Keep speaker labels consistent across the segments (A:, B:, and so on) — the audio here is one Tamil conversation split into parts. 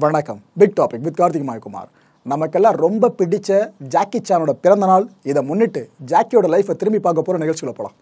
A: வணக்கம் big topic with Karthik Mayakumar நமக்கெல்லாம் ரொம்ப பிடிச்ச ஜாக்கி சானோட பிறந்த நாள் இதை முன்னிட்டு ஜாக்கியோட லைஃப்பை திரும்பி பார்க்க போகிற நிகழ்ச்சியில் போகலாம்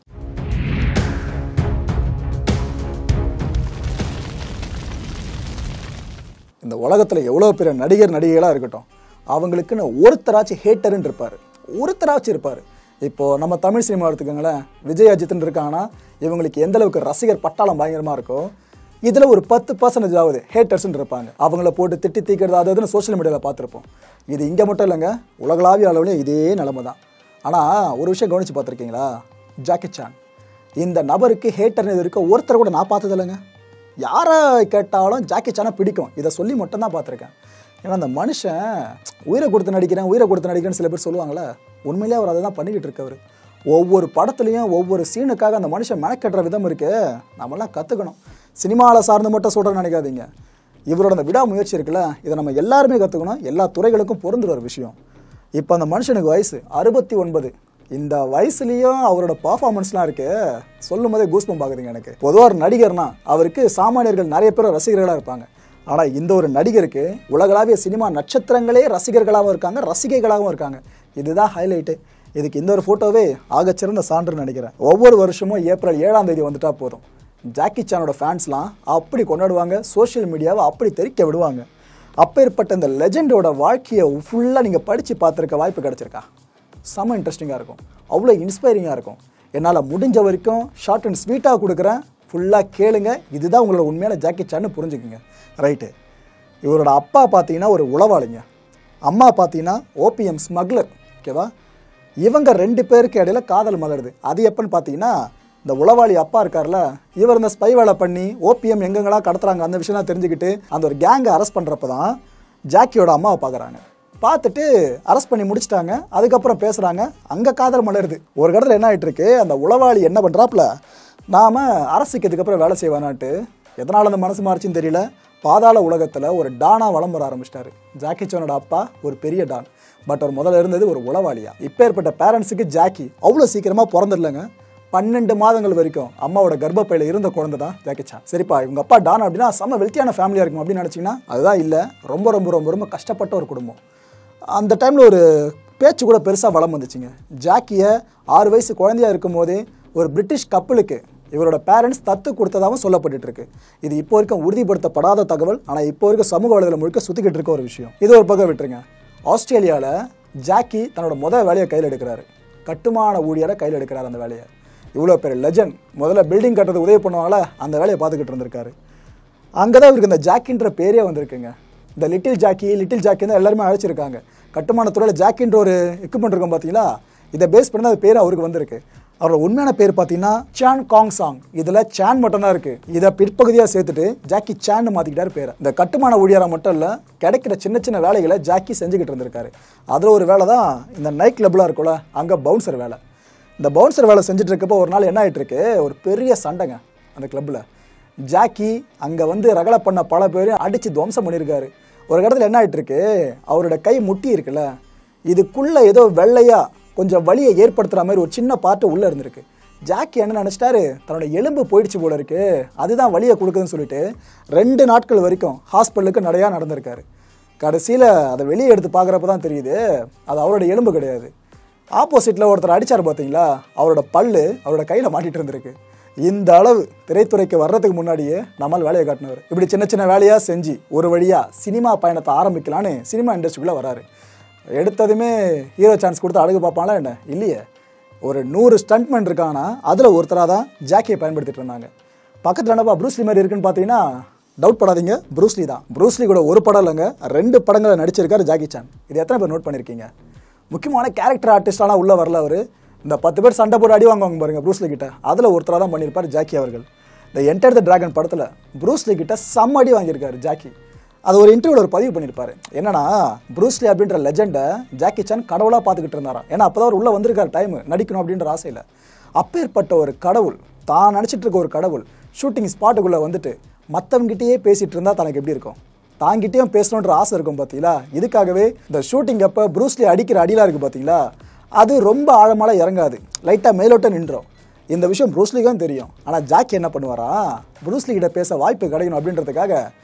A: இந்த உலகத்தில் எவ்வளோ பெரிய நடிகர் நடிகைகளாக இருக்கட்டும் அவங்களுக்குன்னு ஒருத்தராச்சும் ஹேட்டர்னு இருப்பார் ஒருத்தராச்சும் இருப்பார் இப்போது நம்ம தமிழ் சினிமா எடுத்துக்கோங்களேன் விஜய் அஜித்னு இருக்காங்கன்னா இவங்களுக்கு எந்த அளவுக்கு ரசிகர் பட்டாளம் பயங்கரமாக இருக்கோ இதில் ஒரு பத்து பர்சன்டேஜ் ஆகுது ஹேட்டர்ஸ்னு இருப்பாங்க அவங்கள போட்டு திட்டி தீக்கிறது அது அதுன்னு சோஷியல் மீடியாவில் பார்த்துருப்போம் இது இங்கே மட்டும் இல்லைங்க உலகளாவிய அளவுலையும் இதே நிலமை தான் ஆனால் ஒரு விஷயம் கவனித்து பார்த்துருக்கீங்களா ஜாக்கி சான் இந்த நபருக்கு ஹேட்டர்னு இது இருக்க ஒருத்தர் கூட நான் பார்த்தது இல்லைங்க யாரை கேட்டாலும் ஜாக்கி சானை பிடிக்கும் இதை சொல்லி மட்டும்தான் பார்த்துருக்கேன் ஏன்னா அந்த மனுஷன் உயிரை கொடுத்து நடிக்கிறேன் உயிரை கொடுத்து நடிக்கிறேன்னு சில பேர் சொல்லுவாங்களே உண்மையிலேயே அவர் அதை தான் பண்ணிக்கிட்டு இருக்கவர் ஒவ்வொரு படத்துலையும் ஒவ்வொரு சீனுக்காக அந்த மனுஷன் மெனக்கட்டுற விதம் இருக்கு நம்மளாம் கற்றுக்கணும் சினிமாவில் சார்ந்து மட்டும் சொல்கிறேன்னு நினைக்காதீங்க இவரோட அந்த விடாமுயற்சி இருக்குல்ல இதை நம்ம எல்லாருமே கற்றுக்கணும் எல்லா துறைகளுக்கும் பொருந்துற ஒரு விஷயம் இப்போ அந்த மனுஷனுக்கு வயசு அறுபத்தி ஒன்பது இந்த வயசுலேயும் அவரோட பர்ஃபார்மன்ஸ்லாம் இருக்கு சொல்லும் போதே கூஸ்பம் பார்க்குதுங்க எனக்கு பொதுவாக ஒரு நடிகர்னா அவருக்கு சாமானியர்கள் நிறைய பேர் ரசிகர்களாக இருப்பாங்க ஆனால் இந்த ஒரு நடிகருக்கு உலகளாவிய சினிமா நட்சத்திரங்களே ரசிகர்களாகவும் இருக்காங்க ரசிகைகளாகவும் இருக்காங்க இதுதான் ஹைலைட்டு இதுக்கு இந்த ஒரு ஃபோட்டோவே ஆகச்சிறந்த சான்றுன்னு நினைக்கிறேன் ஒவ்வொரு வருஷமும் ஏப்ரல் ஏழாம் தேதி வந்துட்டா போதும் ஜாக்கி சானோட ஃபேன்ஸ்லாம் அப்படி கொண்டாடுவாங்க சோஷியல் மீடியாவை அப்படி தெரிக்க விடுவாங்க அப்பேற்பட்ட இந்த லெஜெண்டோட வாழ்க்கையை ஃபுல்லாக நீங்கள் படித்து பார்த்துருக்க வாய்ப்பு கிடச்சிருக்கா செம்ம இன்ட்ரெஸ்டிங்காக இருக்கும் அவ்வளோ இன்ஸ்பைரிங்காக இருக்கும் என்னால் முடிஞ்ச வரைக்கும் ஷார்ட் அண்ட் ஸ்வீட்டாக கொடுக்குறேன் ஃபுல்லாக கேளுங்க இதுதான் உங்களோட உண்மையான ஜாக்கி சான்னு புரிஞ்சுக்குங்க ரைட்டு இவரோட அப்பா பார்த்தீங்கன்னா ஒரு உளவாளிங்க அம்மா பார்த்தீங்கன்னா ஓபிஎம் ஸ்மக்லர் ஓகேவா இவங்க ரெண்டு பேருக்கு இடையில காதல் மலருது அது எப்பன்னு பார்த்தீங்கன்னா இந்த உளவாளி அப்பா இருக்கார்ல இவர் இந்த ஸ்பை வேலை பண்ணி ஓபிஎம் எங்கெங்கெல்லாம் கடத்துறாங்க அந்த விஷயம்லாம் தெரிஞ்சுக்கிட்டு அந்த ஒரு கேங்கை அரெஸ்ட் பண்ணுறப்ப தான் ஜாக்கியோட அம்மாவை பார்க்குறாங்க பார்த்துட்டு அரெஸ்ட் பண்ணி முடிச்சிட்டாங்க அதுக்கப்புறம் பேசுகிறாங்க அங்கே காதல் மலருது ஒரு கடத்தில் என்ன ஆகிட்டு இருக்கு அந்த உளவாளி என்ன பண்ணுறாப்புல நாம் அரசுக்கு அப்புறம் வேலை செய்வானான்ட்டு எதனால் அந்த மனசு மாறிச்சுன்னு தெரியல பாதாள உலகத்தில் ஒரு டானா வளம் வர ஆரம்பிச்சிட்டாரு ஜாக்கி சானோட அப்பா ஒரு பெரிய டான் பட் அவர் முதல்ல இருந்தது ஒரு உளவாளியா இப்போ ஏற்பட்ட பேரண்ட்ஸுக்கு ஜாக்கி அவ்வளோ சீக்கிரமாக பிறந்துடலங்க பன்னெண்டு மாதங்கள் வரைக்கும் அம்மாவோட கர்ப்பப்பையில் இருந்த குழந்தை தான் ஜாக்கி சான் சரிப்பா இவங்க அப்பா டான் அப்படின்னா செம்ம வெல்த்தியான ஃபேமிலியாக இருக்கும் அப்படின்னு நினச்சிங்கன்னா அதுதான் இல்லை ரொம்ப ரொம்ப ரொம்ப ரொம்ப கஷ்டப்பட்ட ஒரு குடும்பம் அந்த டைமில் ஒரு பேச்சு கூட பெருசாக வளம் வந்துச்சுங்க ஜாக்கியை ஆறு வயசு குழந்தையா இருக்கும் போதே ஒரு பிரிட்டிஷ் கப்பலுக்கு இவரோட பேரண்ட்ஸ் தத்து கொடுத்ததாகவும் சொல்லப்பட்டுட்டு இருக்கு இது இப்போ வரைக்கும் உறுதிப்படுத்தப்படாத தகவல் ஆனால் இப்போ வரைக்கும் சமூக வலைதளம் முழுக்க சுற்றிக்கிட்டு இருக்க ஒரு விஷயம் இது ஒரு பக்கம் விட்டுருங்க ஆஸ்திரேலியாவில் ஜாக்கி தன்னோட முதல் வேலையை கையில் எடுக்கிறாரு கட்டுமான ஊழியரை கையில் எடுக்கிறார் அந்த வேலையை இவ்வளோ பெரிய லெஜண்ட் முதல்ல பில்டிங் கட்டுறது உதவி பண்ணுவாங்களே அந்த வேலையை பார்த்துக்கிட்டு இருந்திருக்காரு அங்கே தான் இவருக்கு இந்த ஜாக்கின்ற பேரே வந்திருக்குங்க இந்த லிட்டில் ஜாக்கி லிட்டில் ஜாக்கி தான் எல்லாருமே அழைச்சிருக்காங்க கட்டுமானத்துறையில் ஜாக்கின்ற ஒரு எக்யூப்மெண்ட் இருக்கும் பார்த்தீங்களா இதை பேஸ் பண்ணி தான் அது பேர் அவருக்கு வந்திருக்கு அவரோட உண்மையான பேர் பார்த்தீங்கன்னா சான் காங் சாங் இதில் சான் மட்டும்தான் இருக்குது இதை பிற்பகுதியாக சேர்த்துட்டு ஜாக்கி சான்னு மாற்றிக்கிட்டாரு பேரை இந்த கட்டுமான ஊழியராக மட்டும் இல்லை கிடைக்கிற சின்ன சின்ன வேலைகளை ஜாக்கி செஞ்சுக்கிட்டு இருந்திருக்காரு அதில் ஒரு வேலை தான் இந்த நைட் கிளப்லாம் இருக்கும்ல அங்கே பவுன்சர் வேலை இந்த பவுன்சர் வேலை செஞ்சுட்டு இருக்கப்போ ஒரு நாள் என்ன ஆயிட்டு இருக்கு ஒரு பெரிய சண்டைங்க அந்த கிளப்பில் ஜாக்கி அங்கே வந்து ரகலை பண்ண பல பேர் அடித்து துவம்சம் பண்ணியிருக்காரு ஒரு இடத்துல என்ன ஆயிட்டு இருக்கு அவரோட கை முட்டி இருக்குல்ல இதுக்குள்ளே ஏதோ வெள்ளையாக கொஞ்சம் வலியை ஏற்படுத்துகிற மாதிரி ஒரு சின்ன பார்ட்டு உள்ளே இருந்திருக்கு ஜாக்கி என்ன நினச்சிட்டாரு தன்னோட எலும்பு போயிடுச்சு போல இருக்கு அதுதான் வலியை கொடுக்குதுன்னு சொல்லிட்டு ரெண்டு நாட்கள் வரைக்கும் ஹாஸ்பிட்டலுக்கு நடையா நடந்திருக்காரு கடைசியில் அதை வெளியே எடுத்து பார்க்குறப்ப தான் தெரியுது அது அவரோட எலும்பு கிடையாது ஆப்போசிட்டில் ஒருத்தர் அடித்தார் பார்த்தீங்களா அவரோட பல்லு அவரோட கையில் மாட்டிட்டு இருந்திருக்கு இந்த அளவு திரைத்துறைக்கு வர்றதுக்கு முன்னாடியே நம்மால் வேலையை காட்டினவர் இப்படி சின்ன சின்ன வேலையாக செஞ்சு ஒரு வழியாக சினிமா பயணத்தை ஆரம்பிக்கலான்னு சினிமா இண்டஸ்ட்ரிக்குள்ளே வராரு எடுத்ததுமே ஹீரோ சான்ஸ் கொடுத்து அழகு பார்ப்பாங்களா என்ன இல்லையே ஒரு நூறு ஸ்டண்ட்மேன் இருக்காங்கன்னா அதில் ஒருத்தராக தான் ஜாக்கியை பயன்படுத்திட்டு இருந்தாங்க பக்கத்தில் என்னப்பா ப்ரூஸ்லி மாதிரி இருக்குன்னு பார்த்தீங்கன்னா டவுட் படாதீங்க ப்ரூஸ்லி தான் ப்ரூஸ்லி கூட ஒரு படம் இல்லைங்க ரெண்டு படங்களை நடிச்சிருக்காரு ஜாக்கி சான் இது எத்தனை பேர் நோட் பண்ணியிருக்கீங்க முக்கியமான கேரக்டர் ஆர்டிஸ்டாலாம் உள்ளே வரல அவர் இந்த பத்து பேர் சண்டை போட்டு அடி வாங்குவாங்க பாருங்க ப்ரூஸ்லி கிட்ட அதில் ஒருத்தராக தான் பண்ணியிருப்பார் ஜாக்கி அவர்கள் இந்த என்டர் த டிராகன் படத்தில் ப்ரூஸ்லி கிட்ட செம்ம அடி வாங்கியிருக்காரு ஜாக்கி அது ஒரு இன்டர்வியூவில் ஒரு பதிவு பண்ணியிருப்பாரு என்னன்னா ப்ரூஸ்லி அப்படின்ற லெஜெண்டை ஜாக்கி சான் கடவுளாக பார்த்துக்கிட்டு இருந்தாராம் ஏன்னா அப்போ தான் அவர் உள்ளே வந்திருக்காரு டைம் நடிக்கணும் அப்படின்ற ஆசையில் அப்பேற்பட்ட ஒரு கடவுள் தான் நினச்சிட்டு இருக்க ஒரு கடவுள் ஷூட்டிங் ஸ்பாட்டுக்குள்ளே வந்துட்டு மற்றவங்கிட்டயே பேசிகிட்டு இருந்தால் தனக்கு எப்படி இருக்கும் தாங்கிட்டேயும் பேசணுன்ற ஆசை இருக்கும் பார்த்தீங்களா இதுக்காகவே இந்த ஷூட்டிங் அப்போ ப்ரூஸ்லி அடிக்கிற அடிலாம் இருக்குது பார்த்தீங்களா அது ரொம்ப ஆழமால இறங்காது லைட்டாக மேலோட்டம் நின்றோம் இந்த விஷயம் ப்ரூஸ்லிக்கும் தெரியும் ஆனால் ஜாக்கி என்ன பண்ணுவாரா ப்ரூஸ்லி கிட்ட பேச வாய்ப்பு கிடைக்கணும் அப்படின்றதுக்காக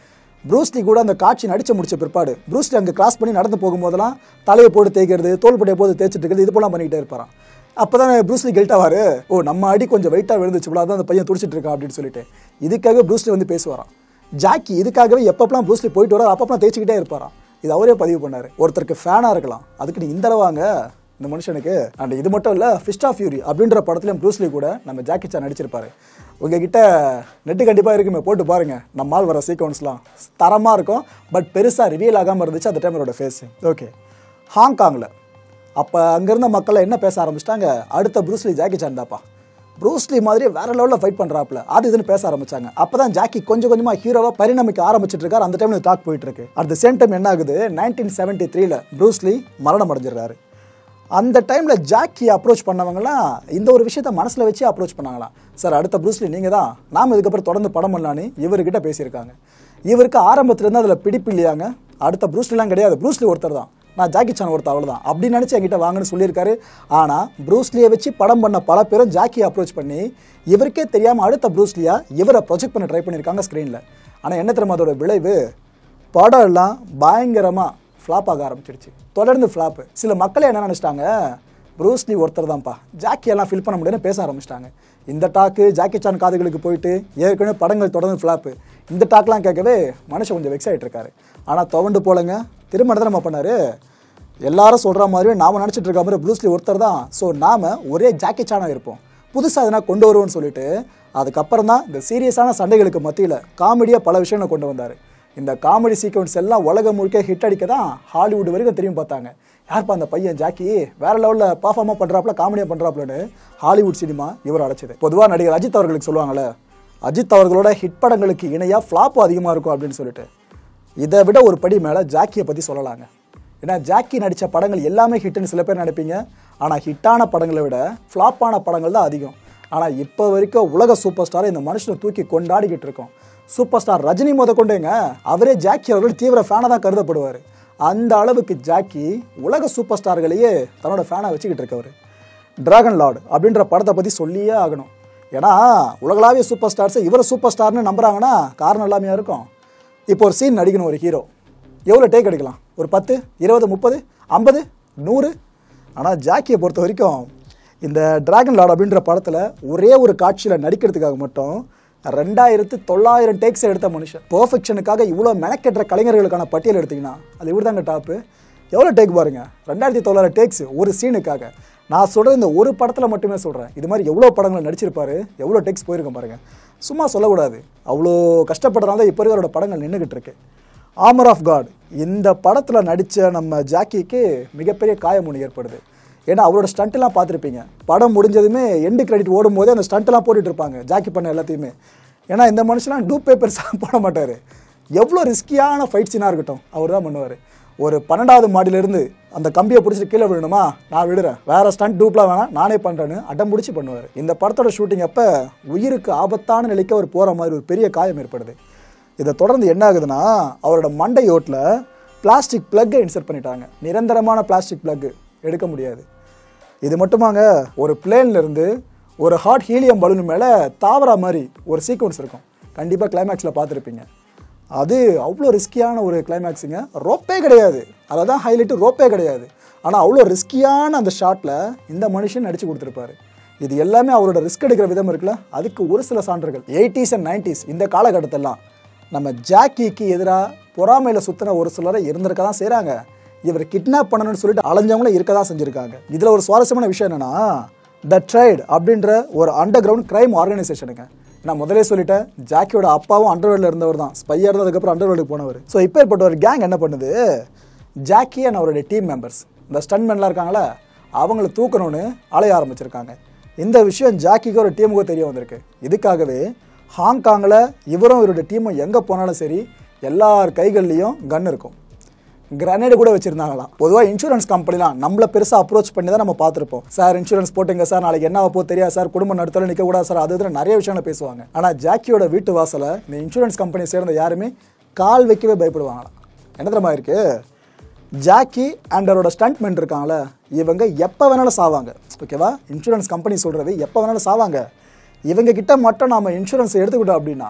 A: ப்ரூஸ்லி கூட அந்த காட்சி நடிச்சு முடிச்ச பிற்பாடு ப்ரூஸ்லி அங்கே கிராஸ் பண்ணி நடந்து போகும்போதெல்லாம் தலையை போட்டு தேய்க்கிறது தோள்பட்டையை போட்டு தேய்ச்சிட்டு இருக்கிறது இது போலாம் பண்ணிக்கிட்டே இருப்பாராம் அப்போ தான் ப்ரூஸ்லி கெல்ட் ஆவார் ஓ நம்ம அடி கொஞ்சம் வெயிட்டாக விழுந்துச்சு இவ்வளோ அதான் அந்த பையன் துடிச்சிட்டு இருக்கான் அப்படின்னு சொல்லிட்டு இதுக்காக ப்ரூஸ்லி வந்து பேசுவாராம் ஜாக்கி இதுக்காகவே எப்பப்பெல்லாம் ப்ரூஸ்லி போயிட்டு வரார் அப்பப்பெல்லாம் தேய்ச்சிக்கிட்டே இருப்பாராம் இது அவரே பதிவு பண்ணார் ஒருத்தருக்கு ஃபேனாக இருக்கலாம் அதுக்கு நீ இந்த அளவாங்க இந்த மனுஷனுக்கு அண்ட் இது மட்டும் இல்லை ஃபிஸ்ட் ஆஃப் ஃபியூரி அப்படின்ற படத்துலையும் ப்ரூஸ்லி கூட நம்ம ஜாக்கி சான் நடிச்சிருப்பாரு உங்ககிட்ட நெட்டு கண்டிப்பாக இருக்குமே போட்டு பாருங்க நம்மால் வர சீக்வன்ஸ்லாம் தரமாக இருக்கும் பட் பெருசாக ரிவீல் ஆகாமல் இருந்துச்சு அந்த டைம் அவரோட ஃபேஸ் ஓகே ஹாங்காங்கில் அப்போ அங்கேருந்த மக்கள் என்ன பேச ஆரம்பிச்சிட்டாங்க அடுத்த ப்ரூஸ்லி ஜாக்கி சான் தாப்பா ப்ரூஸ்லி மாதிரி வேற லெவலில் ஃபைட் பண்ணுறாப்புல அது இதுன்னு பேச ஆரம்பிச்சாங்க அப்போ தான் ஜாக்கி கொஞ்சம் கொஞ்சமாக ஹீரோவாக பரிணமிக்க ஆரம்பிச்சிட்டு இருக்காரு அந்த டைமில் டாக் போயிட்டு இருக்கு அட் த சேம் டைம் என்ன ஆகுது நைன்டீன் செவன்ட்டி த்ரீல ப்ரூஸ்லி மரணம் அடைஞ்சிடுறாரு அந்த டைமில் ஜாக்கி அப்ரோச் பண்ணவங்கலாம் இந்த ஒரு விஷயத்த மனசில் வச்சு அப்ரோச் பண்ணாங்களாம் சார் அடுத்த ப்ரூஸ்லி நீங்கள் தான் நாம் இதுக்கப்புறம் தொடர்ந்து படம் பண்ணலான்னு இவர்கிட்ட பேசியிருக்காங்க இவருக்கு ஆரம்பத்துலேருந்து அதில் பிடிப்பு இல்லையாங்க அடுத்த ப்ரூஸ்லிலாம் கிடையாது ப்ரூஸ்லி ஒருத்தர் தான் நான் ஜாக்கி சான் ஒருத்தர் அவ்வளோதான் அப்படி நினச்சி என்கிட்ட வாங்கன்னு சொல்லியிருக்காரு ஆனால் ப்ரூஸ்லியை வச்சு படம் பண்ண பல பேரும் ஜாக்கி அப்ரோச் பண்ணி இவருக்கே தெரியாமல் அடுத்த ப்ரூஸ்லியா இவரை ப்ரொஜெக்ட் பண்ண ட்ரை பண்ணியிருக்காங்க ஸ்க்ரீனில் ஆனால் என்ன தெரியுமா அதோட விளைவு படம் எல்லாம் பயங்கரமாக ஃப்ளாப் ஆக ஆரம்பிச்சிடுச்சு தொடர்ந்து ஃப்ளாப்பு சில மக்கள் என்ன நினச்சிட்டாங்க ப்ரூஸ்லி ஒருத்தர் தான்ப்பா ஜாக்கி எல்லாம் ஃபில் பண்ண முடியும்னு பேச ஆரம்பிச்சிட்டாங்க இந்த டாக்கு ஜாக்கி சான் காதுகளுக்கு போயிட்டு ஏற்கனவே படங்கள் தொடர்ந்து ஃப்ளாப்பு இந்த டாக்லாம் கேட்கவே மனுஷன் கொஞ்சம் வெக்ஸ் ஆகிட்டு இருக்காரு ஆனால் துவண்டு போலங்க திரும்ப என்ன நம்ம பண்ணாரு எல்லாரும் சொல்கிற மாதிரியே நாம நினச்சிட்டு இருக்க மாதிரி ப்ளூஸ்லி ஒருத்தர் தான் ஸோ நாம ஒரே ஜாக்கி சானாக இருப்போம் புதுசாக எதனா கொண்டு வருவோம்னு சொல்லிட்டு அதுக்கப்புறம் தான் இந்த சீரியஸான சண்டைகளுக்கு மத்தியில் காமெடியாக பல விஷயங்களை கொண்டு வந்தார் இந்த காமெடி சீக்வன்ஸ் எல்லாம் உலகம் முழுக்க ஹிட் அடிக்க தான் ஹாலிவுட் வரைக்கும் திரும்பி பார்த்தாங்க யார்ப்பா அந்த பையன் ஜாக்கி வேற லெவலில் பர்ஃபார்மாக பண்ணுறாப்புல காமெடியாக பண்ணுறாப்புலன்னு ஹாலிவுட் சினிமா இவர் அடைச்சது பொதுவாக நடிகர் அஜித் அவர்களுக்கு சொல்லுவாங்கள்ல அஜித் அவர்களோட ஹிட் படங்களுக்கு இணையாக ஃப்ளாப்பும் அதிகமாக இருக்கும் அப்படின்னு சொல்லிட்டு இதை விட ஒரு படி மேலே ஜாக்கியை பற்றி சொல்லலாங்க ஏன்னா ஜாக்கி நடித்த படங்கள் எல்லாமே ஹிட்னு சில பேர் நினைப்பீங்க ஆனால் ஹிட்டான படங்களை விட ஃப்ளாப்பான படங்கள் தான் அதிகம் ஆனால் இப்போ வரைக்கும் உலக சூப்பர் ஸ்டாரை இந்த மனுஷனை தூக்கி கொண்டாடிக்கிட்டு இருக்கோம் சூப்பர் ஸ்டார் ரஜினி முத கொண்டேங்க அவரே ஜாக்கி அவர்கள் தீவிர ஃபேனாக தான் கருதப்படுவார் அந்த அளவுக்கு ஜாக்கி உலக சூப்பர் ஸ்டார்களையே தன்னோட ஃபேனாக வச்சுக்கிட்டு இருக்கவர் டிராகன் லார்டு அப்படின்ற படத்தை பற்றி சொல்லியே ஆகணும் ஏன்னா உலகளாவிய சூப்பர் ஸ்டார்ஸை இவரை சூப்பர் ஸ்டார்னு நம்புறாங்கன்னா காரணம் இல்லாமையா இருக்கும் இப்போ ஒரு சீன் நடிக்கணும் ஒரு ஹீரோ எவ்வளோ டேக் எடுக்கலாம் ஒரு பத்து இருபது முப்பது ஐம்பது நூறு ஆனால் ஜாக்கியை பொறுத்த வரைக்கும் இந்த டிராகன் லார்ட் அப்படின்ற படத்தில் ஒரே ஒரு காட்சியில் நடிக்கிறதுக்காக மட்டும் ரெண்டாயிரத்து தொள்ளாயிரம் டேக்ஸ் எடுத்த மனுஷன் பர்ஃபெக்ஷனுக்காக இவ்வளோ மெனக்கெட்டுற கலைஞர்களுக்கான பட்டியல் எடுத்தீங்கன்னா அது இவர் தாங்க டாப்பு எவ்வளோ டேக் பாருங்க ரெண்டாயிரத்தி தொள்ளாயிரம் டேக்ஸ் ஒரு சீனுக்காக நான் சொல்கிறது இந்த ஒரு படத்தில் மட்டுமே சொல்கிறேன் இது மாதிரி எவ்வளோ படங்கள் நடிச்சிருப்பாரு எவ்வளோ டேக்ஸ் போயிருக்கேன் பாருங்க சும்மா சொல்லக்கூடாது அவ்வளோ கஷ்டப்படுறதால இப்போ இருக்கிறோட படங்கள் நின்றுக்கிட்டு இருக்கு ஆமர் ஆஃப் காட் இந்த படத்தில் நடித்த நம்ம ஜாக்கிக்கு மிகப்பெரிய காயம் ஒன்று ஏற்படுது ஏன்னா அவரோட ஸ்டண்ட்லாம் பார்த்துருப்பீங்க படம் முடிஞ்சதுமே எண்டு கிரெடிட் ஓடும் போதே அந்த ஸ்டண்ட்லாம் போட்டுட்டு இருப்பாங்க ஜாக்கி பண்ண எல்லாத்தையுமே ஏன்னா இந்த மனுஷன்லாம் டூப் பேப்பர்ஸ் போட மாட்டார் எவ்வளோ ரிஸ்கியான ஃபைட் சீனாக இருக்கட்டும் அவர் தான் பண்ணுவார் ஒரு பன்னெண்டாவது மாடியிலிருந்து அந்த கம்பியை பிடிச்சிட்டு கீழே விடணுமா நான் விடுறேன் வேற ஸ்டண்ட் டூப்லாம் வேணாம் நானே பண்ணுறேன்னு அடம் பிடிச்சி பண்ணுவார் இந்த படத்தோட ஷூட்டிங் அப்போ உயிருக்கு ஆபத்தான நிலைக்கு அவர் போகிற மாதிரி ஒரு பெரிய காயம் ஏற்படுது இதை தொடர்ந்து என்ன ஆகுதுன்னா அவரோட மண்டை ஓட்டில் பிளாஸ்டிக் பிளக்கை இன்சர்ட் பண்ணிட்டாங்க நிரந்தரமான பிளாஸ்டிக் பிளக் எடுக்க முடியாது இது மட்டுமாங்க ஒரு பிளேன்ல இருந்து ஒரு ஹாட் ஹீலியம் பலூன் மேலே தாவரா மாதிரி ஒரு சீக்வன்ஸ் இருக்கும் கண்டிப்பாக கிளைமேக்ஸில் பார்த்துருப்பீங்க அது அவ்வளோ ரிஸ்கியான ஒரு கிளைமேக்ஸுங்க ரோப்பே கிடையாது அதை தான் ஹைலைட்டு ரோப்பே கிடையாது ஆனால் அவ்வளோ ரிஸ்கியான அந்த ஷாட்டில் இந்த மனுஷன் நடிச்சு கொடுத்துருப்பாரு இது எல்லாமே அவரோட ரிஸ்க் எடுக்கிற விதம் இருக்குல்ல அதுக்கு ஒரு சில சான்றுகள் எயிட்டிஸ் அண்ட் நைன்டிஸ் இந்த காலகட்டத்தெல்லாம் நம்ம ஜாக்கிக்கு எதிராக பொறாமையில் சுற்றின ஒரு சிலரை இருந்திருக்க தான் செய்கிறாங்க இவர் கிட்னாப் பண்ணணும்னு சொல்லிட்டு அலைஞ்சவங்களும் இருக்க தான் செஞ்சுருக்காங்க இதில் ஒரு சுவாரஸ்யமான விஷயம் என்னன்னா த ட்ரைட் அப்படின்ற ஒரு அண்டர் கிரவுண்ட் கிரைம் ஆர்கனைசேஷனுங்க நான் முதலே சொல்லிட்டேன் ஜாக்கியோட அப்பாவும் அண்டர்வேர்டில் இருந்தவர் தான் ஸ்பையாக இருந்ததுக்கப்புறம் அண்டர்வேர்டுக்கு போனவர் ஸோ இப்போ ஏற்பட்ட ஒரு கேங் என்ன பண்ணுது ஜாக்கி அண்ட் அவருடைய டீம் மெம்பர்ஸ் இந்த ஸ்டன்மென்லாம் இருக்காங்களே அவங்கள தூக்கணும்னு அலைய ஆரம்பிச்சிருக்காங்க இந்த விஷயம் ஜாக்கிக்கு ஒரு டீமுக்கு தெரிய வந்திருக்கு இதுக்காகவே ஹாங்காங்கில் இவரும் இவருடைய டீமும் எங்கே போனாலும் சரி எல்லார் கைகள்லேயும் கன் இருக்கும் கிரனேடு கூட வச்சிருந்தாங்களாம் பொதுவாக இன்சூரன்ஸ் கம்பெனிலாம் நம்மளை பெருசாக அப்ரோச் பண்ணி தான் நம்ம பார்த்துருப்போம் சார் இன்சூரன்ஸ் போட்டுங்க சார் நாளைக்கு என்ன ஆகப்போ தெரியாது சார் குடும்பம் நடத்தல நிற்க கூடாது சார் அது இதில் நிறைய விஷயங்கள் பேசுவாங்க ஆனால் ஜாக்கியோட வீட்டு வாசலை இந்த இன்சூரன்ஸ் கம்பெனி சேர்ந்த யாருமே கால் வைக்கவே பயப்படுவாங்களாம் என்ன தெரியுமா இருக்கு ஜாக்கி அண்ட் அவரோட ஸ்டண்ட்மென் இருக்காங்களே இவங்க எப்போ வேணாலும் சாவாங்க ஓகேவா இன்சூரன்ஸ் கம்பெனி சொல்கிறது எப்போ வேணாலும் சாவாங்க இவங்க கிட்ட மட்டும் நாம இன்சூரன்ஸ் எடுத்துக்கிட்டோம் அப்படின்னா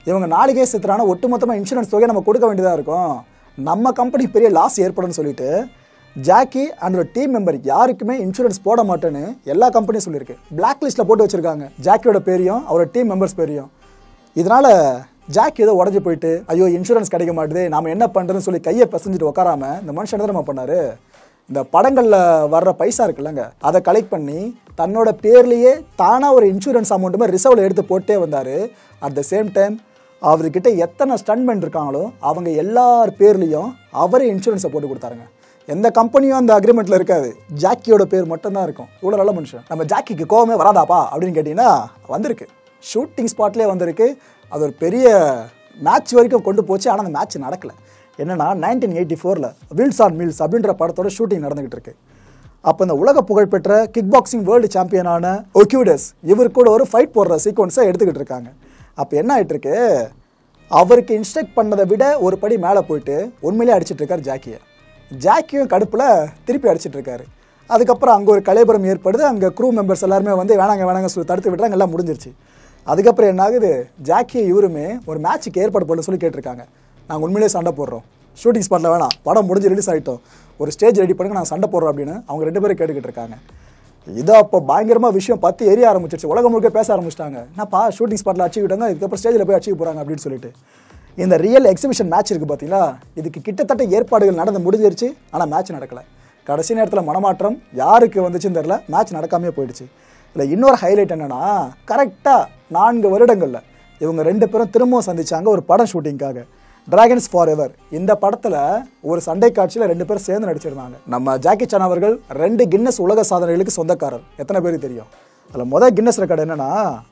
A: இவங்க நாளைக்கே செத்துறானா ஒட்டுமொத்தமாக இன்சூரன்ஸ் தொகையை நம்ம கொடுக்க வேண்டியதாக இருக்கும் நம்ம கம்பெனி பெரிய லாஸ் ஏற்படும்னு சொல்லிட்டு ஜாக்கி அண்ட் டீம் மெம்பர் யாருக்குமே இன்சூரன்ஸ் போட மாட்டேன்னு எல்லா கம்பெனியும் சொல்லியிருக்கு பிளாக் லிஸ்ட்டில் போட்டு வச்சிருக்காங்க ஜாக்கியோட பேரையும் அவரோட டீம் மெம்பர்ஸ் பேரையும் இதனால ஜாக் ஏதோ உடஞ்சி போயிட்டு ஐயோ இன்சூரன்ஸ் கிடைக்க மாட்டுது நாம என்ன பண்றதுன்னு சொல்லி கையை பிசைஞ்சிட்டு உட்காராம இந்த மனுஷன் என்ன தெரியுமா பண்ணாரு இந்த படங்கள்ல வர்ற பைசா இருக்குல்லங்க அதை கலெக்ட் பண்ணி தன்னோட பேர்லயே தானா ஒரு இன்சூரன்ஸ் அமௌண்ட்டுமே ரிசர்வ்ல எடுத்து போட்டே வந்தாரு அட் த சேம் டைம் அவர்கிட்ட எத்தனை ஸ்டன்மெண்ட் இருக்காங்களோ அவங்க எல்லார் பேர்லேயும் அவரே இன்சூரன்ஸை போட்டு கொடுத்தாருங்க எந்த கம்பெனியும் அந்த அக்ரிமெண்ட்டில் இருக்காது ஜாக்கியோட பேர் மட்டும்தான் இருக்கும் இவ்வளோ நல்ல மனுஷன் நம்ம ஜாக்கிக்கு கோவமே வராதாப்பா அப்படின்னு கேட்டிங்கன்னா வந்திருக்கு ஷூட்டிங் ஸ்பாட்லேயே வந்திருக்கு அது ஒரு பெரிய மேட்ச் வரைக்கும் கொண்டு போச்சு ஆனால் அந்த மேட்ச் நடக்கலை என்னன்னா நைன்டீன் எயிட்டி ஃபோரில் வீல்ஸ் ஆன் மீல்ஸ் அப்படின்ற படத்தோட ஷூட்டிங் நடந்துகிட்டு இருக்கு அப்போ இந்த உலக புகழ்பெற்ற கிக் பாக்ஸிங் வேர்ல்டு சாம்பியனான ஒக்யூடஸ் இவர் கூட ஒரு ஃபைட் போடுற சீக்வன்ஸை எடுத்துக்கிட்டு இருக்காங்க அப்போ என்ன ஆயிட்டு இருக்கு அவருக்கு இன்ஸ்ட்ரக்ட் பண்ணதை விட ஒரு படி மேலே போயிட்டு உண்மையிலே அடிச்சிட்டு இருக்காரு ஜாக்கியை ஜாக்கியும் கடுப்பில் திருப்பி அடிச்சிட்டு இருக்காரு அதுக்கப்புறம் அங்கே ஒரு கலைபுரம் ஏற்படுது அங்கே க்ரூ மெம்பர்ஸ் எல்லாருமே வந்து வேணாங்க வேணாங்க சொல்லி தடுத்து விட்டுறாங்க எல்லாம் முடிஞ்சிருச்சு அதுக்கப்புறம் என்ன ஆகுது ஜாக்கியை இவருமே ஒரு மேட்ச்சுக்கு ஏற்பாடு பண்ண சொல்லி கேட்டிருக்காங்க நாங்கள் உண்மையிலேயே சண்டை போடுறோம் ஷூட்டிங் ஸ்பாட்டில் வேணாம் படம் முடிஞ்சு ரிலீஸ் ஆகிட்டோம் ஒரு ஸ்டேஜ் ரெடி பண்ணுங்க நாங்கள் சண்டை போடுறோம் அப்படின்னு அவங்க ரெண்டு பேரும் கேட்டுக்கிட்டு இருக்காங்க இதோ அப்போ பயங்கரமாக விஷயம் பத்து எரிய ஆரம்பிச்சிருச்சு உலகம் முழுக்க பேச ஆரம்பிச்சிட்டாங்க என்னப்பா ஷூட்டிங் ஸ்பாட்டில் அடிச்சுக்கிட்டாங்க இதுக்கப்புறம் ஸ்டேஜில் போய் அடிச்சுக்க போகிறாங்க அப்படின்னு சொல்லிட்டு இந்த ரியல் எக்ஸிபிஷன் மேட்ச் இருக்குது பார்த்தீங்களா இதுக்கு கிட்டத்தட்ட ஏற்பாடுகள் நடந்து முடிஞ்சிருச்சு ஆனால் மேட்ச் நடக்கலை கடைசி நேரத்தில் மனமாற்றம் யாருக்கு வந்துச்சுன்னு தெரில மேட்ச் நடக்காமே போயிடுச்சு இல்லை இன்னொரு ஹைலைட் என்னன்னா கரெக்டாக நான்கு வருடங்களில் இவங்க ரெண்டு பேரும் திரும்பவும் சந்திச்சாங்க ஒரு படம் ஷூட்டிங்காக டிராகன்ஸ் ஃபார் எவர் இந்த படத்தில் ஒரு சண்டை காட்சியில் ரெண்டு பேரும் சேர்ந்து நடிச்சிருந்தாங்க நம்ம ஜாக்கி சான் அவர்கள் ரெண்டு கின்னஸ் உலக சாதனைகளுக்கு சொந்தக்காரர் எத்தனை பேருக்கு தெரியும் அதில் முதல் கின்னஸ் ரெக்கார்டு என்னன்னா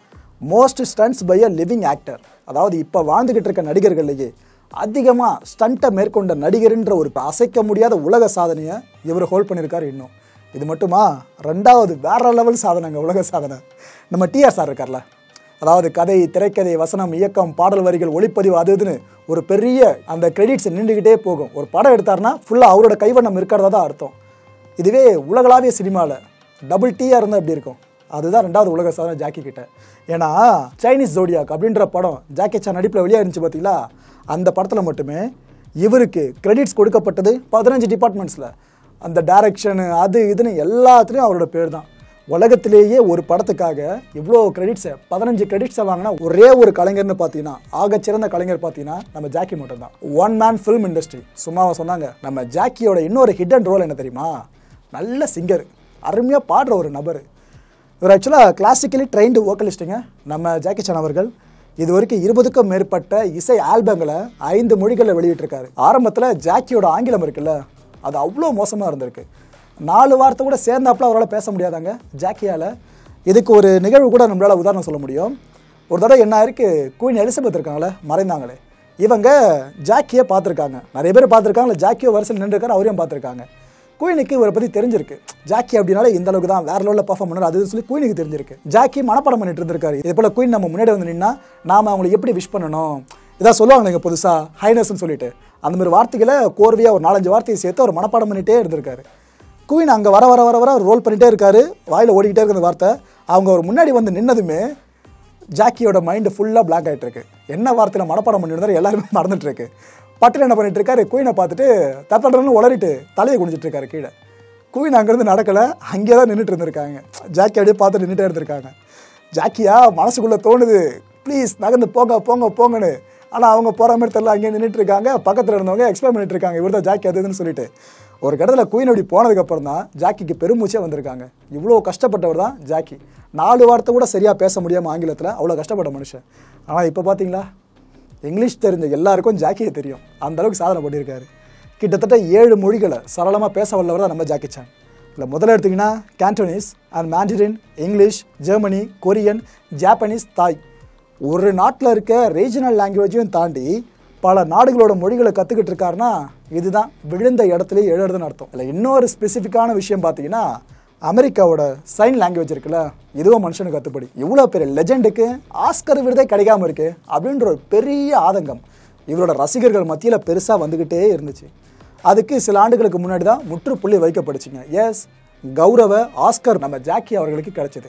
A: most stunts by a living actor அதாவது இப்போ வாழ்ந்துகிட்டு இருக்க நடிகர்கள்லேயே அதிகமாக ஸ்டண்ட்டை மேற்கொண்ட நடிகர்ன்ற ஒரு அசைக்க முடியாத உலக சாதனையை இவர் ஹோல்ட் பண்ணியிருக்காரு இன்னும் இது மட்டுமா ரெண்டாவது வேற லெவல் சாதனைங்க உலக சாதனை நம்ம டிஆர் சார் இருக்கார்ல அதாவது கதை திரைக்கதை வசனம் இயக்கம் பாடல் வரிகள் ஒளிப்பதிவு அது இதுன்னு ஒரு பெரிய அந்த கிரெடிட்ஸ் நின்றுக்கிட்டே போகும் ஒரு படம் எடுத்தாருன்னா ஃபுல்லாக அவரோட கைவண்ணம் இருக்கிறதா தான் அர்த்தம் இதுவே உலகளாவிய சினிமாவில் டபுள் டீயாக இருந்தால் எப்படி இருக்கும் அதுதான் ரெண்டாவது உலக சாதனை ஜாக்கி கிட்ட ஏன்னா சைனீஸ் ஜோடியாக் அப்படின்ற படம் ஜாக்கி சான் நடிப்பில் வெளியாக இருந்துச்சு பார்த்தீங்களா அந்த படத்தில் மட்டுமே இவருக்கு கிரெடிட்ஸ் கொடுக்கப்பட்டது பதினஞ்சு டிபார்ட்மெண்ட்ஸில் அந்த டைரக்ஷனு அது இதுன்னு எல்லாத்துலேயும் அவரோட பேர் தான் உலகத்திலேயே ஒரு படத்துக்காக இவ்வளோ கிரெடிட்ஸை பதினஞ்சு கிரெடிட்ஸை வாங்கினா ஒரே ஒரு கலைஞர்னு பார்த்தீங்கன்னா ஆகச்சிறந்த கலைஞர் பார்த்தீங்கன்னா நம்ம ஜாக்கி மட்டும் தான் ஒன் மேன் ஃபிலிம் இண்டஸ்ட்ரி சும்மாவை சொன்னாங்க நம்ம ஜாக்கியோட இன்னொரு ஹிடன் ரோல் என்ன தெரியுமா நல்ல சிங்கர் அருமையாக பாடுற ஒரு நபர் இவர் ஆக்சுவலாக கிளாசிக்கலி ட்ரெயின்டு வோக்கலிஸ்ட்டுங்க நம்ம ஜாக்கி சான் அவர்கள் இது வரைக்கும் இருபதுக்கும் மேற்பட்ட இசை ஆல்பங்களை ஐந்து மொழிகளில் வெளியிட்டிருக்காரு ஆரம்பத்தில் ஜாக்கியோட ஆங்கிலம் இருக்குல்ல அது அவ்வளோ மோசமாக இருந்திருக்கு நாலு வார்த்தை கூட சேர்ந்தாப்புல அவரால் பேச முடியாதாங்க ஜாக்கியால் இதுக்கு ஒரு நிகழ்வு கூட நம்மளால் உதாரணம் சொல்ல முடியும் ஒரு தடவை என்ன இருக்கு குயின் எலிசபெத் இருக்காங்களே மறைந்தாங்களே இவங்க ஜாக்கியை பார்த்துருக்காங்க நிறைய பேர் பார்த்துருக்காங்க ஜாக்கியோ வரிசையில் நின்றுருக்காரு அவரையும் பார்த்துருக்காங்க குயினுக்கு இவரை பற்றி தெரிஞ்சிருக்கு ஜாக்கி அப்படின்னாலே இந்த அளவுக்கு தான் வேற லெவலில் பர்ஃபார்ம் பண்ணார் அது சொல்லி குயினுக்கு தெரிஞ்சிருக்கு ஜாக்கி மனப்பாடம் பண்ணிட்டு இருந்திருக்காரு இதே போல் குயின் நம்ம முன்னாடி வந்து நின்னா நாம அவங்களை எப்படி விஷ் பண்ணணும் இதான் சொல்லுவாங்க நீங்கள் புதுசாக ஹைனஸ்ன்னு சொல்லிட்டு அந்த மாதிரி வார்த்தைகளை கோர்வையாக ஒரு நாலஞ்சு வார்த்தையை சேர்த்து அவர் மனப்பாடம் பண்ணிட்டே இருந்திருக்காரு குயின் அங்கே வர வர வர வர ரோல் பண்ணிட்டே இருக்காரு வாயில் ஓடிக்கிட்டே இருக்கிற வார்த்தை அவங்க அவர் முன்னாடி வந்து நின்னதுமே ஜாக்கியோட மைண்டு ஃபுல்லாக பிளாக் ஆகிட்டு இருக்கு என்ன வார்த்தையில் மனப்பாடம் பண்ணியிருந்தாரு எல்லாருமே மறந்துட்டு இருக்கு பட்டில் என்ன பண்ணிட்டு இருக்காரு குயினை பார்த்துட்டு தப்பன்றன்னு உளறிட்டு தலையை குனிஞ்சிட்டு இருக்காரு கீழே குயின் அங்கேருந்து நடக்கலை அங்கேயே தான் நின்றுட்டு இருந்திருக்காங்க ஜாக்கி அப்படியே பார்த்து நின்றுட்டே இருந்திருக்காங்க ஜாக்கியா மனசுக்குள்ளே தோணுது ப்ளீஸ் நகர்ந்து போங்க போங்க போங்கன்னு ஆனால் அவங்க போகிற மாதிரி தெரியல அங்கேயே நின்றுட்டு இருக்காங்க பக்கத்தில் இருந்தவங்க எக்ஸ்பிளைன் பண்ணிட்டு இருக்காங்க இவர் தான் ஜாக்கி அது இதுன்னு சொல்லிட்டு ஒரு கடத்தில் குயின் அப்படி போனதுக்கப்புறம் தான் ஜாக்கிக்கு பெருமூச்சே வந்திருக்காங்க இவ்வளோ கஷ்டப்பட்டவர் தான் ஜாக்கி நாலு வார்த்தை கூட சரியாக பேச முடியாமல் ஆங்கிலத்தில் அவ்வளோ கஷ்டப்பட்ட மனுஷன் ஆனால் இப்போ பார்த்தீங்களா இங்கிலீஷ் தெரிஞ்ச எல்லாருக்கும் ஜாக்கியை தெரியும் அந்த அளவுக்கு சாதனை பண்ணியிருக்காரு கிட்டத்தட்ட ஏழு மொழிகளை சரளமாக பேச வல்லவர் தான் நம்ம ஜாக்கி சான் இல்லை முதல்ல எடுத்திங்கன்னா Cantonese and Mandarin English Germany Korean Japanese Thai ஒரு நாட்டில் இருக்க ரீஜனல் லாங்குவேஜையும் தாண்டி பல நாடுகளோட மொழிகளை கற்றுக்கிட்டு இருக்காருன்னா இதுதான் விழுந்த இடத்துலயே எழுதுன்னு அர்த்தம் இல்லை இன்னொரு ஸ்பெசிஃபிக்கான விஷயம் பார்த்தீங்கன்னா அமெரிக்காவோட சைன் லாங்குவேஜ் இருக்குல்ல இதுவும் மனுஷனுக்கு கத்துப்படி இவ்வளோ பெரிய லெஜெண்டுக்கு ஆஸ்கர் விருதே கிடைக்காம இருக்கு அப்படின்ற ஒரு பெரிய ஆதங்கம் இவரோட ரசிகர்கள் மத்தியில் பெருசாக வந்துக்கிட்டே இருந்துச்சு அதுக்கு சில ஆண்டுகளுக்கு முன்னாடி தான் முற்றுப்புள்ளி வைக்கப்படுச்சுங்க எஸ் கௌரவ ஆஸ்கர் நம்ம ஜாக்கி அவர்களுக்கு கிடைச்சது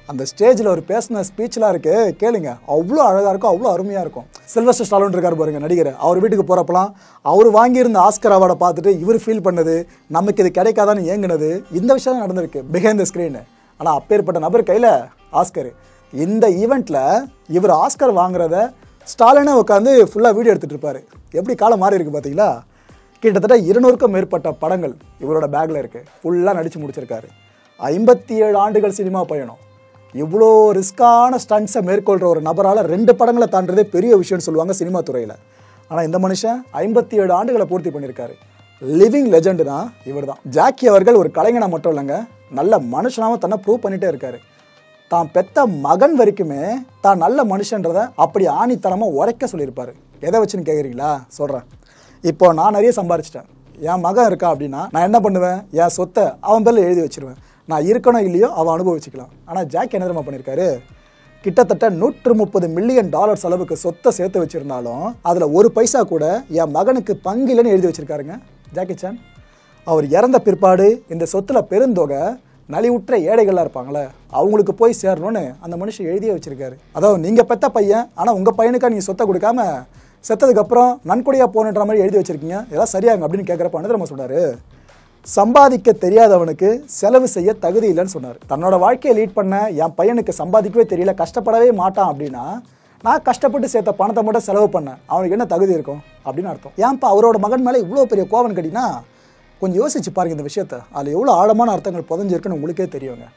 A: அந்த ஸ்டேஜில் ஒரு பேசின ஸ்பீச்லாம் இருக்கு கேளுங்க அவ்வளோ அழகாக இருக்கும் அவ்வளோ அருமையாக இருக்கும் சில்வஸ்டர் ஸ்டாலோன் இருக்காரு பாருங்க நடிகர் அவர் வீட்டுக்கு போகிறப்பலாம் அவர் வாங்கியிருந்த ஆஸ்கர் அவார்டை பார்த்துட்டு இவர் ஃபீல் பண்ணது நமக்கு இது கிடைக்காதான்னு ஏங்குனது இந்த விஷயம் நடந்திருக்கு பிஹைண்ட் த ஸ்க்ரீன் ஆனால் அப்பேற்பட்ட நபர் கையில் ஆஸ்கர் இந்த ஈவெண்ட்டில் இவர் ஆஸ்கர் வாங்குறத ஸ்டாலினே உட்காந்து ஃபுல்லாக வீடியோ எடுத்துகிட்டு இருப்பாரு எப்படி காலம் மாறி இருக்கு பார்த்தீங்களா கிட்டத்தட்ட இருநூறுக்கும் மேற்பட்ட படங்கள் இவரோட பேக்கில் இருக்குது ஃபுல்லாக நடித்து முடிச்சிருக்காரு ஐம்பத்தி ஏழு ஆண்டுகள் சினிமா பயணம் இவ்வளோ ரிஸ்கான ஸ்டண்ட்ஸை மேற்கொள்கிற ஒரு நபரால் ரெண்டு படங்களை தாண்டதே பெரிய விஷயம்னு சொல்லுவாங்க சினிமா துறையில் ஆனால் இந்த மனுஷன் ஐம்பத்தி ஏழு ஆண்டுகளை பூர்த்தி பண்ணியிருக்காரு லிவிங் லெஜெண்ட் தான் இவர் தான் ஜாக்கி அவர்கள் ஒரு கலைஞனா மட்டும் இல்லைங்க நல்ல மனுஷனாகவும் தன்னை ப்ரூவ் பண்ணிட்டே இருக்காரு தான் பெத்த மகன் வரைக்குமே தான் நல்ல மனுஷன்றதை அப்படி ஆணித்தனமாக உரைக்க சொல்லியிருப்பாரு எதை வச்சுன்னு கேட்குறீங்களா சொல்கிறேன் இப்போ நான் நிறைய சம்பாரிச்சிட்டேன் என் மகன் இருக்கா அப்படின்னா நான் என்ன பண்ணுவேன் என் சொத்தை அவன் பேரில் எழுதி வச்சிருவேன் நான் இருக்கணும் இல்லையோ அவன் அனுபவிச்சுக்கலாம் ஆனால் ஜாக் என்ன தெரியுமா பண்ணியிருக்காரு கிட்டத்தட்ட நூற்று முப்பது மில்லியன் டாலர் செலவுக்கு சொத்தை சேர்த்து வச்சிருந்தாலும் அதில் ஒரு பைசா கூட என் மகனுக்கு பங்கில்லைன்னு எழுதி வச்சிருக்காருங்க ஜாக்கி சான் அவர் இறந்த பிற்பாடு இந்த சொத்துல பெருந்தொகை நலிவுற்ற ஏழைகளாக இருப்பாங்களே அவங்களுக்கு போய் சேரணும்னு அந்த மனுஷன் எழுதியே வச்சிருக்காரு அதாவது நீங்கள் பெத்த பையன் ஆனால் உங்கள் பையனுக்கா நீங்கள் சொத்தை கொடுக்காம செத்ததுக்கப்புறம் நன்கொடையாக போகணுன்ற மாதிரி எழுதி வச்சிருக்கீங்க இதெல்லாம் சரியாங்க அப்படின்னு கேட்குறப்ப என்ன தெரியுமா சொன்னார் சம்பாதிக்க தெரியாதவனுக்கு செலவு செய்ய தகுதி இல்லைன்னு சொன்னார் தன்னோட வாழ்க்கையை லீட் பண்ண என் பையனுக்கு சம்பாதிக்கவே தெரியல கஷ்டப்படவே மாட்டான் அப்படின்னா நான் கஷ்டப்பட்டு சேர்த்த பணத்தை மட்டும் செலவு பண்ணேன் அவனுக்கு என்ன தகுதி இருக்கும் அப்படின்னு அர்த்தம் ஏன்ப்பா அவரோட மகன் மேலே இவ்வளோ பெரிய கோவம் கட்டினா கொஞ்சம் யோசிச்சு பாருங்க இந்த விஷயத்த அதில் எவ்வளோ ஆழமான அர்த்தங்கள் புதஞ்சிருக்குன்னு உங்களுக்கே தெரியுங்க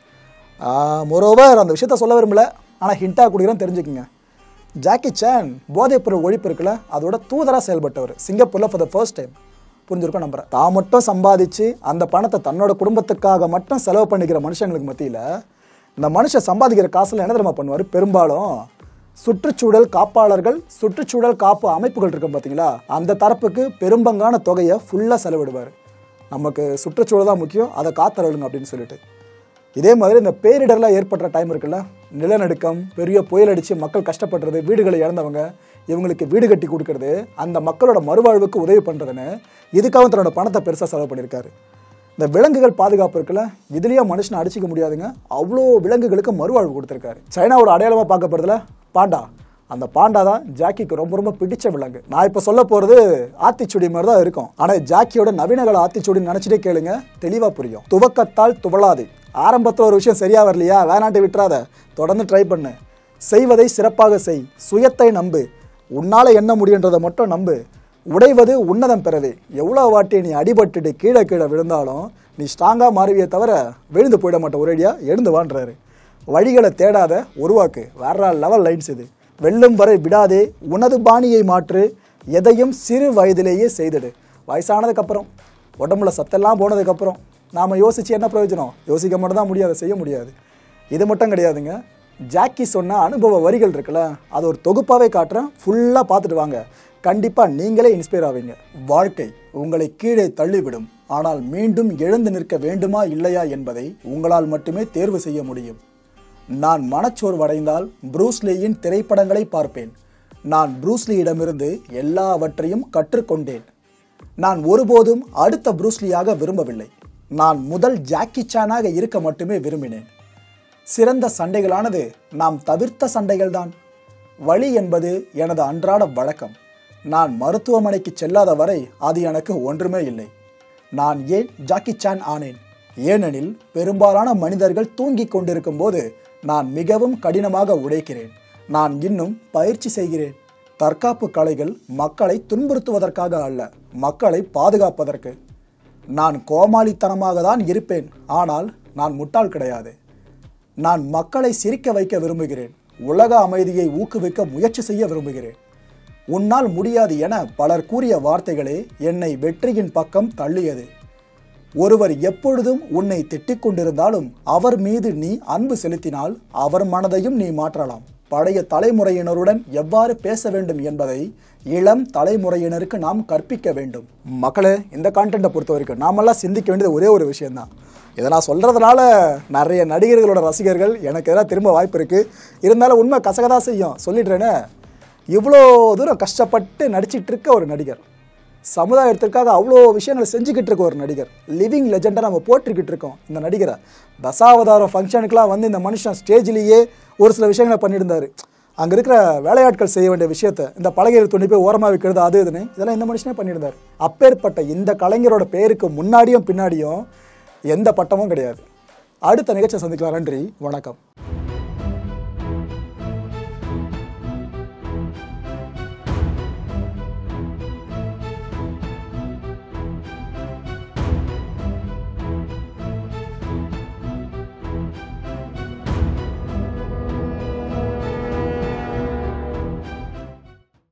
A: மொரோவர் அந்த விஷயத்த சொல்ல விரும்பல ஆனால் ஹிண்டாக கொடுக்குறேன்னு தெரிஞ்சுக்குங்க ஜாக்கி சான் போதைப்பொருள் ஒழிப்பு இருக்குல்ல அதோட தூதராக செயல்பட்டவர் சிங்கப்பூரில் ஃபார் த ஃபர்ஸ்ட் டைம் புரிஞ்சிருக்கும் நம்புறேன் தான் மட்டும் சம்பாதிச்சு அந்த பணத்தை தன்னோட குடும்பத்துக்காக மட்டும் செலவு பண்ணிக்கிற மனுஷங்களுக்கு மத்தியில் இந்த மனுஷன் சம்பாதிக்கிற காசுல என்ன தெரியுமா பண்ணுவார் பெரும்பாலும் சுற்றுச்சூழல் காப்பாளர்கள் சுற்றுச்சூழல் காப்பு அமைப்புகள் இருக்கும் பார்த்தீங்களா அந்த தரப்புக்கு பெரும்பங்கான தொகையை ஃபுல்லாக செலவிடுவார் நமக்கு சுற்றுச்சூழல் தான் முக்கியம் அதை காத்தரழுங்க அப்படின்னு சொல்லிட்டு இதே மாதிரி இந்த பேரிடர்லாம் ஏற்படுற டைம் இருக்குல்ல நிலநடுக்கம் பெரிய புயல் அடித்து மக்கள் கஷ்டப்படுறது வீடுகளை இழந்தவங்க இவங்களுக்கு வீடு கட்டி கொடுக்கறது அந்த மக்களோட மறுவாழ்வுக்கு உதவி பண்ணுறதுன்னு இதுக்காக தன்னோட பணத்தை பெருசாக செலவு பண்ணியிருக்காரு இந்த விலங்குகள் பாதுகாப்பு இருக்குல்ல இதுலேயும் மனுஷனை அடிச்சிக்க முடியாதுங்க அவ்வளோ விலங்குகளுக்கு மறுவாழ்வு கொடுத்துருக்காரு சைனாவோட அடையாளமாக பார்க்கப்படுறதுல பாண்டா அந்த பாண்டா தான் ஜாக்கிக்கு ரொம்ப ரொம்ப பிடிச்ச விலங்கு நான் இப்போ சொல்ல போகிறது ஆத்திச்சுடி மாதிரி தான் இருக்கும் ஆனால் ஜாக்கியோட நவீனகால ஆத்திச்சுடின்னு நினச்சிட்டே கேளுங்க தெளிவாக புரியும் துவக்கத்தால் துவளாது ஆரம்பத்தில் ஒரு விஷயம் சரியாக வரலையா வேணாட்டு விட்டுறாத தொடர்ந்து ட்ரை பண்ணு செய்வதை சிறப்பாக செய் சுயத்தை நம்பு உன்னால் என்ன முடியுன்றதை மட்டும் நம்பு உடைவது உன்னதம் பெறவே எவ்வளோ வாட்டி நீ அடிபட்டுட்டு கீழே கீழே விழுந்தாலும் நீ ஸ்ட்ராங்காக மாறுவியே தவிர விழுந்து போயிட மாட்ட ஒரேடியாக எழுந்து வான்றாரு வழிகளை தேடாத உருவாக்கு வேற லெவல் லைன்ஸ் இது வெல்லும் வரை விடாதே உனது பாணியை மாற்று எதையும் சிறு வயதிலேயே செய்திடு வயசானதுக்கப்புறம் உடம்புல சத்தெல்லாம் போனதுக்கப்புறம் நாம் யோசிச்சு என்ன பிரயோஜனம் யோசிக்க மட்டும் தான் முடியாது செய்ய முடியாது இது மட்டும் கிடையாதுங்க ஜாக்கி சொன்ன அனுபவ வரிகள் இருக்குல்ல அது ஒரு தொகுப்பாகவே காட்டுறேன் ஃபுல்லாக பார்த்துட்டு வாங்க கண்டிப்பாக நீங்களே இன்ஸ்பயர் ஆவீங்க வாழ்க்கை உங்களை கீழே தள்ளிவிடும் ஆனால் மீண்டும் எழுந்து நிற்க வேண்டுமா இல்லையா என்பதை உங்களால் மட்டுமே தேர்வு செய்ய முடியும் நான் மனச்சோர்வடைந்தால் ப்ரூஸ்லியின் திரைப்படங்களை பார்ப்பேன் நான் ப்ரூஸ்லியிடமிருந்து எல்லாவற்றையும் கற்றுக்கொண்டேன் நான் ஒருபோதும் அடுத்த ப்ரூஸ்லியாக விரும்பவில்லை நான் முதல் ஜாக்கி சானாக இருக்க மட்டுமே விரும்பினேன் சிறந்த சண்டைகளானது நாம் தவிர்த்த சண்டைகள்தான் வழி என்பது எனது அன்றாட வழக்கம் நான் மருத்துவமனைக்கு செல்லாத வரை அது எனக்கு ஒன்றுமே இல்லை நான் ஏன் ஜாக்கி சான் ஆனேன் ஏனெனில் பெரும்பாலான மனிதர்கள் தூங்கிக் கொண்டிருக்கும் போது நான் மிகவும் கடினமாக உழைக்கிறேன் நான் இன்னும் பயிற்சி செய்கிறேன் தற்காப்பு கலைகள் மக்களை துன்புறுத்துவதற்காக அல்ல மக்களை பாதுகாப்பதற்கு நான் கோமாளித்தனமாக தான் இருப்பேன் ஆனால் நான் முட்டாள் கிடையாது நான் மக்களை சிரிக்க வைக்க விரும்புகிறேன் உலக அமைதியை ஊக்குவிக்க முயற்சி செய்ய விரும்புகிறேன் உன்னால் முடியாது என பலர் கூறிய வார்த்தைகளே என்னை வெற்றியின் பக்கம் தள்ளியது ஒருவர் எப்பொழுதும் உன்னை திட்டிக் கொண்டிருந்தாலும் அவர் மீது நீ அன்பு செலுத்தினால் அவர் மனதையும் நீ மாற்றலாம் பழைய தலைமுறையினருடன் எவ்வாறு பேச வேண்டும் என்பதை இளம் தலைமுறையினருக்கு நாம் கற்பிக்க வேண்டும் மக்களே இந்த கான்டென்ட்டை பொறுத்த வரைக்கும் நாமெல்லாம் சிந்திக்க வேண்டியது ஒரே ஒரு விஷயம்தான் இதை நான் சொல்கிறதுனால நிறைய நடிகர்களோட ரசிகர்கள் எனக்கு எதாவது திரும்ப வாய்ப்பு இருக்குது இருந்தாலும் உண்மை கசகதா செய்யும் சொல்லிடுறேன்னு இவ்வளோ தூரம் கஷ்டப்பட்டு நடிச்சிட்டு இருக்க ஒரு நடிகர் சமுதாயத்திற்காக அவ்வளோ விஷயங்களை செஞ்சுக்கிட்டு இருக்க ஒரு நடிகர் லிவிங் லெஜெண்டாக நம்ம போட்டிருக்கிட்டு இருக்கோம் இந்த நடிகரை தசாவதாரம் ஃபங்க்ஷனுக்குலாம் வந்து இந்த மனுஷன் ஸ்டேஜ்லேயே ஒரு சில விஷயங்களை பண்ணியிருந்தாரு அங்கே இருக்கிற வேலையாட்கள் செய்ய வேண்டிய விஷயத்த இந்த பலகையில் துணி போய் ஓரமாக வைக்கிறது அது இதுன்னு இதெல்லாம் இந்த மனுஷனே பண்ணியிருந்தார் அப்பேற்பட்ட இந்த கலைஞரோட பேருக்கு முன்னாடியும் பின்னாடியும் எந்த பட்டமும் கிடையாது அடுத்த நிகழ்ச்சியை சந்திக்கலாம் நன்றி வணக்கம்